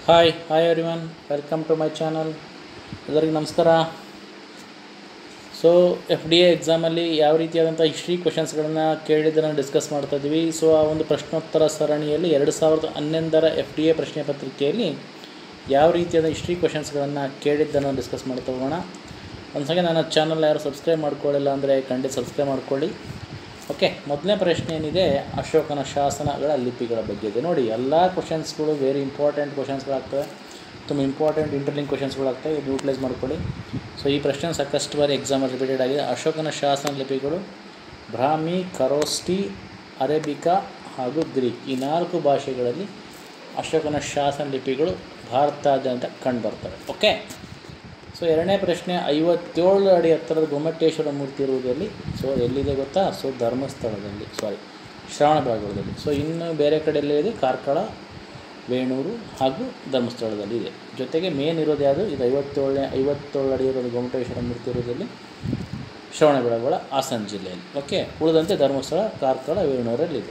hi hi everyone welcome to my channel ಎಲ್ಲರಿಗೂ ನಮಸ್ಕಾರ so F D A ಎಕ್ಸಾಮಲ್ಲಿ ಯಾವ ರೀತಿಯಾದಂಥ ಹಿಸ್ಟ್ರಿ ಕ್ವಶನ್ಸ್ಗಳನ್ನು ಕೇಳಿದ್ದನ್ನು ಡಿಸ್ಕಸ್ ಮಾಡ್ತಾ ಇದ್ವಿ ಸೊ ಆ ಒಂದು ಪ್ರಶ್ನೋತ್ತರ ಸರಣಿಯಲ್ಲಿ ಎರಡು ಸಾವಿರದ ಹನ್ನೊಂದರ ಎಫ್ ಡಿ ಎ ಪ್ರಶ್ನೆ ಪತ್ರಿಕೆಯಲ್ಲಿ ಯಾವ ರೀತಿಯಾದ ಹಿಸ್ಟ್ರಿ ಕ್ವಶನ್ಸ್ಗಳನ್ನು ಕೇಳಿದ್ದನ್ನು ಡಿಸ್ಕಸ್ ಮಾಡ್ತಾ ಹೋಗೋಣ ಒಂದ್ಸಲ ನನ್ನ ಚಾನಲ್ ಯಾರು ಸಬ್ಸ್ಕ್ರೈಬ್ ಮಾಡ್ಕೊಳ್ಳಿಲ್ಲ ಅಂದರೆ ಖಂಡಿತ ಸಬ್ಸ್ಕ್ರೈಬ್ ಮಾಡ್ಕೊಳ್ಳಿ ಓಕೆ ಮೊದಲನೇ ಪ್ರಶ್ನೆ ಏನಿದೆ ಅಶೋಕನ ಶಾಸನಗಳ ಲಿಪಿಗಳ ಬಗ್ಗೆ ಇದೆ ನೋಡಿ ಎಲ್ಲ ಕ್ವಶನ್ಸ್ಗಳು ವೆರಿ ಇಂಪಾರ್ಟೆಂಟ್ ಕ್ವಶನ್ಸ್ಗಳಾಗ್ತವೆ ತುಂಬ ಇಂಪಾರ್ಟೆಂಟ್ ಇಂಟರ್ಲಿಂಕ್ ಕ್ವಶನ್ಸ್ಗಳಾಗ್ತವೆ ಇದು ಯೂಟಿಲೈಸ್ ಮಾಡ್ಕೊಳ್ಳಿ ಸೊ ಈ ಪ್ರಶ್ನೆ ಸಾಕಷ್ಟು ಬಾರಿ ಎಕ್ಸಾಮಲ್ಲಿ ರಿಪೀಟೆಡ್ ಆಗಿದೆ ಅಶೋಕನ ಶಾಸನ ಲಿಪಿಗಳು ಬ್ರಾಹ್ಮಿ ಕರೋಸ್ಟಿ ಅರೇಬಿಕಾ ಹಾಗೂ ಗ್ರೀಕ್ ಈ ನಾಲ್ಕು ಭಾಷೆಗಳಲ್ಲಿ ಅಶೋಕನ ಶಾಸನ ಲಿಪಿಗಳು ಭಾರತಾದ್ಯಂತ ಕಂಡುಬರ್ತವೆ ಓಕೆ ಸೊ ಎರಡನೇ ಪ್ರಶ್ನೆ ಐವತ್ತೇಳು ಅಡಿ ಎತ್ತರದ ಗೊಮ್ಮಟೇಶ್ವರ ಮೂರ್ತಿ ಇರುವುದರಲ್ಲಿ ಸೊ ಎಲ್ಲಿದೆ ಗೊತ್ತಾ ಸೊ ಧರ್ಮಸ್ಥಳದಲ್ಲಿ ಸಾರಿ ಶ್ರವಣಬೆಳಗೊಳದಲ್ಲಿ ಸೊ ಇನ್ನು ಬೇರೆ ಕಡೆಯಲ್ಲೇ ಇದೆ ಕಾರ್ಕಳ ವೇಣೂರು ಹಾಗೂ ಧರ್ಮಸ್ಥಳದಲ್ಲಿ ಇದೆ ಜೊತೆಗೆ ಮೇನ್ ಇರೋದು ಯಾವುದು ಇದು ಐವತ್ತೇಳನೇ ಐವತ್ತೇಳು ಅಡಿ ಇರೋದು ಗೊಮ್ಮಟೇಶ್ವರ ಮೂರ್ತಿ ಇರೋದಲ್ಲಿ ಶ್ರವಣಬೆಳಗೊಳ ಹಾಸನ ಜಿಲ್ಲೆಯಲ್ಲಿ ಓಕೆ ಉಳಿದಂತೆ ಧರ್ಮಸ್ಥಳ ಕಾರ್ಕಳ ವೇಣೂರಲ್ಲಿದೆ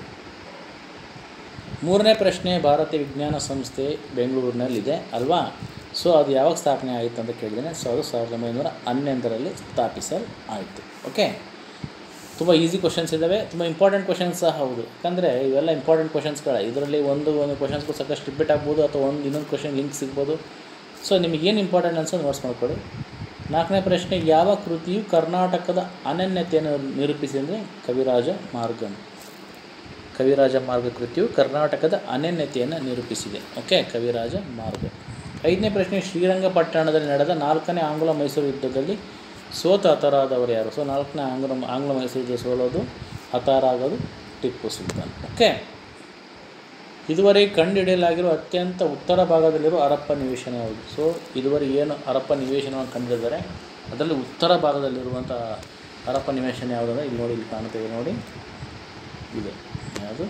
ಮೂರನೇ ಪ್ರಶ್ನೆ ಭಾರತೀಯ ವಿಜ್ಞಾನ ಸಂಸ್ಥೆ ಬೆಂಗಳೂರಿನಲ್ಲಿದೆ ಅಲ್ವಾ ಸೊ ಅದು ಯಾವಾಗ ಸ್ಥಾಪನೆ ಆಯಿತು ಅಂತ ಕೇಳಿದ್ದೇನೆ ಸೊ ಅದು ಸಾವಿರದ ಒಂಬೈನೂರ ಹನ್ನೊಂದರಲ್ಲಿ ಸ್ಥಾಪಿಸಲ್ ಆಯಿತು ಓಕೆ ತುಂಬ ಈಸಿ ಕ್ವಶನ್ಸ್ ಇದ್ದಾವೆ ತುಂಬ ಇಂಪಾರ್ಟೆಂಟ್ ಕ್ವಶನ್ಸ್ ಸಹ ಹೌದು ಯಾಕಂದರೆ ಇವೆಲ್ಲ ಇಂಪಾರ್ಟೆಂಟ್ ಕ್ವಶನ್ಸ್ಗಳ ಇದರಲ್ಲಿ ಒಂದು ಒಂದು ಕ್ವಶನ್ಸ್ಗೂ ಸಾಕಷ್ಟು ರಿಪೀಟ್ ಆಗ್ಬೋದು ಅಥವಾ ಒಂದು ಇನ್ನೊಂದು ಕ್ವಶನ್ ಲಿಂಕ್ ಸಿಗ್ಬೋದು ಸೊ ನಿಮಗೇನು ಇಂಪಾರ್ಟೆಂಟ್ ಅನ್ಸೋದು ನೋಟ್ಸ್ ಮಾಡ್ಕೊಳ್ಳಿ ನಾಲ್ಕನೇ ಪ್ರಶ್ನೆ ಯಾವ ಕೃತಿಯು ಕರ್ನಾಟಕದ ಅನನ್ಯತೆಯನ್ನು ನಿರೂಪಿಸಿ ಅಂದರೆ ಕವಿರಾಜ ಮಾರ್ಗಂ ಕವಿರಾಜ ಮಾರ್ಗ ಕೃತಿಯು ಕರ್ನಾಟಕದ ಅನನ್ಯತೆಯನ್ನು ನಿರೂಪಿಸಿದೆ ಓಕೆ ಕವಿರಾಜ ಮಾರ್ಗ ಐದನೇ ಪ್ರಶ್ನೆ ಶ್ರೀರಂಗಪಟ್ಟಣದಲ್ಲಿ ನಡೆದ ನಾಲ್ಕನೇ ಆಂಗ್ಲ ಮೈಸೂರು ಯುದ್ಧದಲ್ಲಿ ಸೋತ ಹತರಾದವರು ಯಾರು ಸೊ ನಾಲ್ಕನೇ ಆಂಗ್ಲ ಆಂಗ್ಲ ಮೈಸೂರು ಯುದ್ಧ ಸೋಲೋದು ಹತಾರಾಗೋದು ಟಿಪ್ಪು ಸುಲ್ತಾನ್ ಓಕೆ ಇದುವರೆಗೆ ಕಂಡುಹಿಡಿಯಲಾಗಿರುವ ಅತ್ಯಂತ ಉತ್ತರ ಭಾಗದಲ್ಲಿರುವ ಹರಪ್ಪ ನಿವೇಶನ ಯಾವುದು ಸೊ ಇದುವರೆಗೆ ಏನು ಹರಪ್ಪ ನಿವೇಶನವನ್ನು ಕಂಡಿದ್ದಾರೆ ಅದರಲ್ಲಿ ಉತ್ತರ ಭಾಗದಲ್ಲಿರುವಂಥ ಹರಪ್ಪ ನಿವೇಶನ ಯಾವುದಂದ್ರೆ ಇಲ್ಲಿ ನೋಡಿ ಇಲ್ಲಿ ಕಾಣ್ತೇವೆ ನೋಡಿ ಇದೆ ಯಾವುದು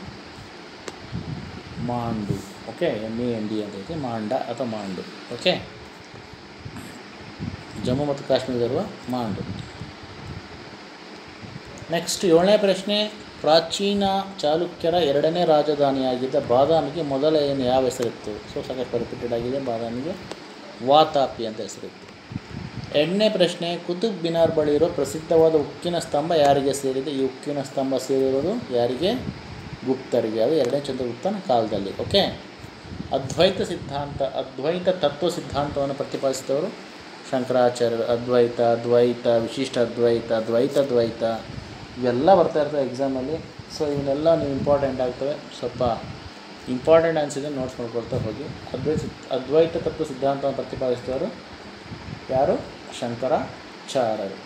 Mandu okay M A N D ಅಂತ ಐತೆ ಮಾಂಡ ಅಥವಾ ಮಾಂಡು ಓಕೆ ಜಮ್ಮು ಮತ್ತು ಕಾಶ್ಮೀರದಲ್ಲಿರುವ ಮಾಂಡು ನೆಕ್ಸ್ಟ್ ಏಳನೇ ಪ್ರಶ್ನೆ ಪ್ರಾಚೀನ ಚಾಲುಕ್ಯರ ಎರಡನೇ ರಾಜಧಾನಿಯಾಗಿದ್ದ ಬಾದಾಮಿಗೆ ಮೊದಲ ಏನು ಯಾವ ಹೆಸರಿತ್ತು ಸೊ ಸಾಕಷ್ಟು ರಿಪೀಟೆಡ್ ಆಗಿದೆ ಬಾದಾಮಿಗೆ ವಾತಾಪಿ ಅಂತ ಹೆಸರಿತ್ತು ಎರಡನೇ ಪ್ರಶ್ನೆ ಕುತುಬ್ ಮಿನಾರ್ ಬಳಿ ಇರೋ ಪ್ರಸಿದ್ಧವಾದ ಉಕ್ಕಿನ ಸ್ತಂಭ ಯಾರಿಗೆ ಸೇರಿದೆ ಈ ಉಕ್ಕಿನ ಸ್ತಂಭ ಸೇರಿರೋದು ಯಾರಿಗೆ ಗುಪ್ತರಿಗೆ ಅದು ಎರಡನೇ ಚಂದ್ರಗುಪ್ತನ ಕಾಲದಲ್ಲಿ ಓಕೆ ಅದ್ವೈತ ಸಿದ್ಧಾಂತ ಅದ್ವೈತ ತತ್ವ ಸಿದ್ಧಾಂತವನ್ನು ಪ್ರತಿಪಾದಿಸಿದವರು ಶಂಕರಾಚಾರ್ಯರು ಅದ್ವೈತ ಅದ್ವೈತ ವಿಶಿಷ್ಟ ಅದ್ವೈತ ದ್ವೈತ ದ್ವೈತ ಇವೆಲ್ಲ ಬರ್ತಾ ಇರ್ತವೆ ಎಕ್ಸಾಮಲ್ಲಿ ಸೊ ಇವನ್ನೆಲ್ಲ ನೀವು ಇಂಪಾರ್ಟೆಂಟ್ ಆಗ್ತವೆ ಸ್ವಲ್ಪ ಇಂಪಾರ್ಟೆಂಟ್ ಅನಿಸಿದೆ ನೋಟ್ಸ್ ಮಾಡ್ಕೊಳ್ತಾ ಹೋಗಿ ಅದ್ವೈತ ಅದ್ವೈತ ತತ್ವ ಸಿದ್ಧಾಂತವನ್ನು ಪ್ರತಿಪಾದಿಸಿದವರು ಯಾರು ಶಂಕರಾಚಾರ್ಯರು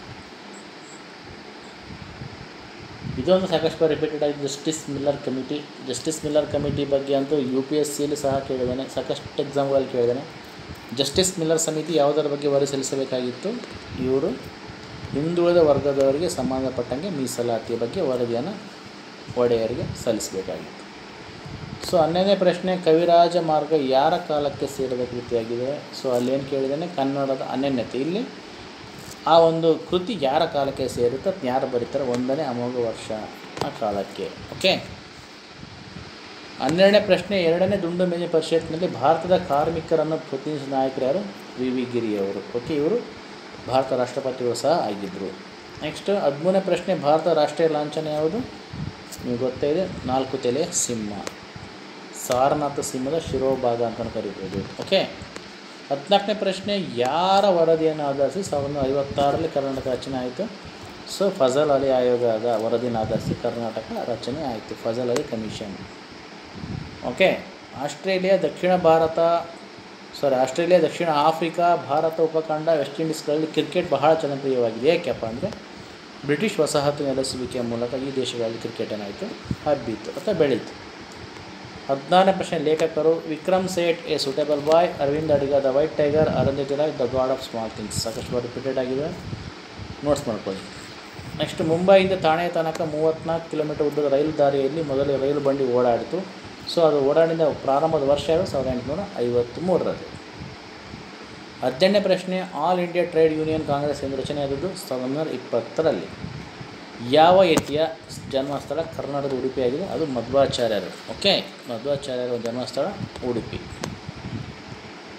ಇದೊಂದು ಸಾಕಷ್ಟು ರಿಪೀಟೆಡ್ ಆಗಿ justice Miller committee justice Miller committee ಬಗ್ಗೆ ಅಂತೂ ಯು ಪಿ ಎಸ್ ಸಿಯಲ್ಲಿ ಸಹ ಕೇಳಿದ್ದಾನೆ ಸಾಕಷ್ಟು ಎಕ್ಸಾಮ್ಗಳಲ್ಲಿ ಕೇಳಿದ್ದಾನೆ ಜಸ್ಟಿಸ್ ಮಿಲ್ಲರ್ ಸಮಿತಿ ಯಾವುದರ ಬಗ್ಗೆ ವರದಿ ಸಲ್ಲಿಸಬೇಕಾಗಿತ್ತು ಇವರು ಹಿಂದುಳಿದ ವರ್ಗದವರಿಗೆ ಸಂಬಂಧಪಟ್ಟಂಗೆ ಮೀಸಲಾತಿಯ ಬಗ್ಗೆ ವರದಿಯನ್ನು ಒಡೆಯರಿಗೆ ಸಲ್ಲಿಸಬೇಕಾಗಿತ್ತು ಸೊ ಹನ್ನೊಂದನೇ ಪ್ರಶ್ನೆ ಕವಿರಾಜ ಮಾರ್ಗ ಯಾರ ಕಾಲಕ್ಕೆ ಸೇರಿದ ಕೃತಿಯಾಗಿದೆ ಸೊ ಅಲ್ಲೇನು ಕೇಳಿದ್ದಾನೆ ಕನ್ನಡದ ಅನನ್ಯತೆ ಇಲ್ಲಿ ಆ ಒಂದು ಕೃತಿ ಯಾರ ಕಾಲಕ್ಕೆ ಸೇರುತ್ತೆ ಅದನ್ನ ಯಾರು ಬರೀತಾರೆ ಒಂದನೇ ಅಮೋಘ ವರ್ಷ ಆ ಕಾಲಕ್ಕೆ ಓಕೆ ಹನ್ನೆರಡನೇ ಪ್ರಶ್ನೆ ಎರಡನೇ ದುಂಡು ಮೇಜು ಪರಿಷತ್ನಲ್ಲಿ ಭಾರತದ ಕಾರ್ಮಿಕರನ್ನು ಪ್ರತಿನಿಧಿಸಿದ ನಾಯಕರು ಯಾರು ವಿ ವಿ ಗಿರಿಯವರು ಓಕೆ ಇವರು ಭಾರತ ರಾಷ್ಟ್ರಪತಿಗಳು ಸಹ ಆಗಿದ್ದರು ನೆಕ್ಸ್ಟ್ ಹದಿಮೂರನೇ ಪ್ರಶ್ನೆ ಭಾರತ ರಾಷ್ಟ್ರೀಯ ಲಾಂಛನ ಯಾವುದು ನಿಮಗೆ ಗೊತ್ತೇ ಇದೆ ನಾಲ್ಕು ತಲೆ ಸಿಂಹ ಸಾರನಾಥ ಸಿಂಹದ ಶಿರೋಭಾಗ ಅಂತ ಕರಿಬೋದು ಓಕೆ ಹದಿನಾಲ್ಕನೇ ಪ್ರಶ್ನೆ ಯಾರ ವರದಿಯನ್ನು ಆಧರಿಸಿ ಸಾವಿರದ ಐವತ್ತಾರರಲ್ಲಿ ಕರ್ನಾಟಕ ರಚನೆ ಆಯಿತು ಸೊ ಫಜಲ್ ಅಲಿ ಆಯೋಗದ ವರದಿಯನ್ನು ಆಧರಿಸಿ ಕರ್ನಾಟಕ ರಚನೆ ಆಯಿತು Fazal Ali commission okay Australia ದಕ್ಷಿಣ ಭಾರತ ಸಾರಿ ಆಸ್ಟ್ರೇಲಿಯಾ ದಕ್ಷಿಣ ಆಫ್ರಿಕಾ ಭಾರತ ಉಪಖಂಡ ವೆಸ್ಟ್ ಇಂಡೀಸ್ಗಳಲ್ಲಿ ಕ್ರಿಕೆಟ್ ಬಹಳ ಜನಪ್ರಿಯವಾಗಿದೆ ಏಕೆಪ್ಪ ಅಂದರೆ ಬ್ರಿಟಿಷ್ ವಸಾಹತು ನೆಲೆಸುವಿಕೆಯ ಮೂಲಕ ಈ ದೇಶಗಳಲ್ಲಿ ಕ್ರಿಕೆಟ್ ಏನಾಯಿತು ಹಬ್ಬಿತ್ತು ಅಥವಾ ಬೆಳೀತು ಹದಿನಾರನೇ ಪ್ರಶ್ನೆ ಲೇಖಕರು Vikram Seth a suitable boy Aravind Adiga the white tiger Aravind Roy the god of small things ಸಾಕಷ್ಟು ರಿಪೀಟೆಡ್ ಆಗಿದೆ ನೋಟ್ಸ್ ಮಾಡ್ಕೊಳ್ಳಿ ನೆಕ್ಸ್ಟ್ ಮುಂಬೈಯಿಂದ ಥಾಣೆ ತನಕ ಮೂವತ್ತ್ನಾಲ್ಕು ಕಿಲೋಮೀಟರ್ ಉದ್ದದ ರೈಲು ದಾರಿಯಲ್ಲಿ ಮೊದಲು ರೈಲು ಬಂಡಿ ಓಡಾಡಿತು ಸೊ ಅದು ಓಡಾಡಿದ ಪ್ರಾರಂಭದ ವರ್ಷ ಯಾವುದು ಸಾವಿರದ ಎಂಟುನೂರ ಐವತ್ತ್ಮೂರರಲ್ಲಿ ಹದಿನೆಂಟನೇ ಪ್ರಶ್ನೆ all India trade union congress ಎಂದು ರಚನೆಯಾದದ್ದು ಸಾವಿರದ ಒಂಬೈನೂರ ಇಪ್ಪತ್ತರಲ್ಲಿ ಯಾವ ಯತಿಯ ಜನ್ಮಸ್ಥಳ ಕರ್ನಾಟಕದ ಉಡುಪಿಯಾಗಿದೆ ಅದು ಮಧ್ವಾಚಾರ್ಯರು ಓಕೆ ಮಧ್ವಾಚಾರ್ಯರ ಜನ್ಮಸ್ಥಳ ಉಡುಪಿ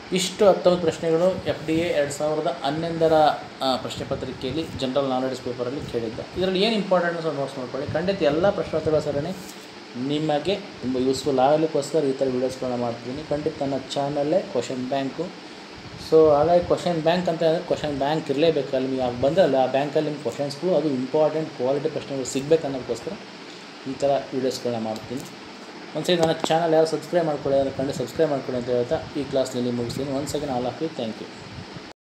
ಇಷ್ಟು ಹತ್ತೊಂಬತ್ತು ಪ್ರಶ್ನೆಗಳು ಎಫ್ ಡಿ ಎ ಎರಡು ಸಾವಿರದ ಹನ್ನೊಂದರ ಆ, ಪ್ರಶ್ನೆ ಪತ್ರಿಕೆಯಲ್ಲಿ ಜನರಲ್ ನಾಲೆಡ್ಜ್ ಪೇಪರಲ್ಲಿ ಕೇಳಿದ್ದೆ ಇದರಲ್ಲಿ ಏನು ಇಂಪಾರ್ಟೆಂಟ್ ಸ್ವಲ್ಪ ನೋಟ್ಸ್ ಮಾಡ್ಕೊಳ್ಳಿ ಖಂಡಿತ ಎಲ್ಲ ಪ್ರಶ್ನೋತ್ತರಗಳ ಸರಣಿ ನಿಮಗೆ ತುಂಬ ಯೂಸ್ಫುಲ್ ಆಗಲಿಕ್ಕೋಸ್ಕರ ಈ ಥರ ವೀಡಿಯೋಸ್ಗಳನ್ನ ಮಾಡ್ತಿದ್ದೀನಿ ಖಂಡಿತ ನನ್ನ ಚಾನಲ್ಲೇ ಕ್ವಶನ್ ಬ್ಯಾಂಕು ಸೊ ಹಾಗಾಗಿ ಕ್ವಶನ್ ಬ್ಯಾಂಕ್ ಅಂತ ಅಂದರೆ ಕ್ವಶನ್ ಬ್ಯಾಂಕ್ ಇರಲೇಬೇಕು ಅಲ್ಲಿ ನೀವು ಬಂದರಲ್ಲ ಆ ಬ್ಯಾಂಕಲ್ಲಿ ನಿಮ್ಮ ಕ್ವಶನ್ಸ್ಗಳು ಅದು ಇಂಪಾರ್ಟೆಂಟ್ ಕ್ವಾಲಿಟಿ ಪ್ರಶ್ನೆಗಳು ಸಿಗಬೇಕು ಅನ್ನೋದಕ್ಕೋಸ್ಕರ ಈ ಥರ ವೀಡಿಯೋಸ್ಗಳನ್ನ ಮಾಡ್ತೀನಿ ಒಂದ್ಸರಿ ನನ್ನ ಚಾನಲ್ ಯಾರು ಸಬ್ಸ್ಕ್ರೈಬ್ ಮಾಡ್ಕೊಳ್ಳಿ ಅದನ್ನು ಖಂಡಿತ ಸಬ್ಸ್ಕ್ರೈಬ್ ಮಾಡ್ಕೊಳ್ಳಿ ಅಂತ ಹೇಳ್ತಾ ಈ ಕ್ಲಾಸ್ನಲ್ಲಿ ಮುಗಿಸ್ತೀನಿ once again all of you thank you